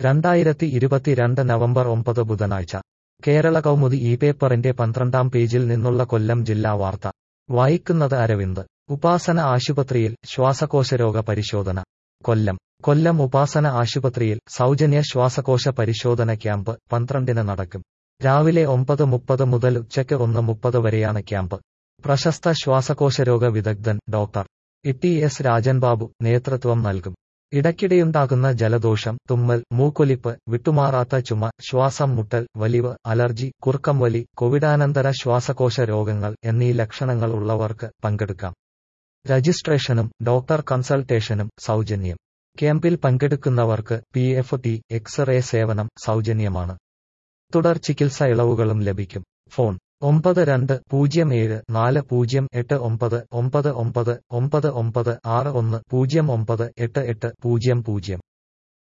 രണ്ടായിരത്തി ഇരുപത്തിരണ്ട് നവംബർ ഒമ്പത് ബുധനാഴ്ച കേരള കൗമുദി ഈ പേപ്പറിന്റെ പന്ത്രണ്ടാം പേജിൽ നിന്നുള്ള കൊല്ലം ജില്ലാ വാർത്ത വായിക്കുന്നത് അരവിന്ദ് ഉപാസന ആശുപത്രിയിൽ ശ്വാസകോശരോഗ പരിശോധന കൊല്ലം കൊല്ലം ഉപാസന ആശുപത്രിയിൽ സൗജന്യ ശ്വാസകോശ പരിശോധന ക്യാമ്പ് പന്ത്രണ്ടിന് നടക്കും രാവിലെ ഒമ്പത് മുപ്പത് മുതൽ ഉച്ചയ്ക്ക് ഒന്ന് മുപ്പത് വരെയാണ് ക്യാമ്പ് പ്രശസ്ത ശ്വാസകോശരോഗ വിദഗ്ധൻ doctor E S Rajan Babu നേതൃത്വം നൽകും ഇടയ്ക്കിടെയുണ്ടാകുന്ന ജലദോഷം തുമ്മൽ മൂക്കൊലിപ്പ് വിട്ടുമാറാത്ത ചുമ ശ്വാസം മുട്ടൽ വലിവ് അലർജി കുറുക്കം വലി കോവിഡാനന്തര ശ്വാസകോശ രോഗങ്ങൾ എന്നീ ലക്ഷണങ്ങൾ ഉള്ളവർക്ക് പങ്കെടുക്കാം രജിസ്ട്രേഷനും ഡോക്ടർ കൺസൾട്ടേഷനും സൗജന്യം ക്യാമ്പിൽ പങ്കെടുക്കുന്നവർക്ക് പി എഫ് ടി എക്സ്റേ സേവനം സൗജന്യമാണ് തുടർ ചികിത്സ ഇളവുകളും ലഭിക്കും ഫോൺ ഒമ്പത് രണ്ട് പൂജ്യം ഏഴ് നാല് പൂജ്യം എട്ട് ഒമ്പത് ഒമ്പത് ഒമ്പത് ഒമ്പത് ഒമ്പത് ആറ് ഒന്ന് പൂജ്യം ഒമ്പത് എട്ട് എട്ട് പൂജ്യം പൂജ്യം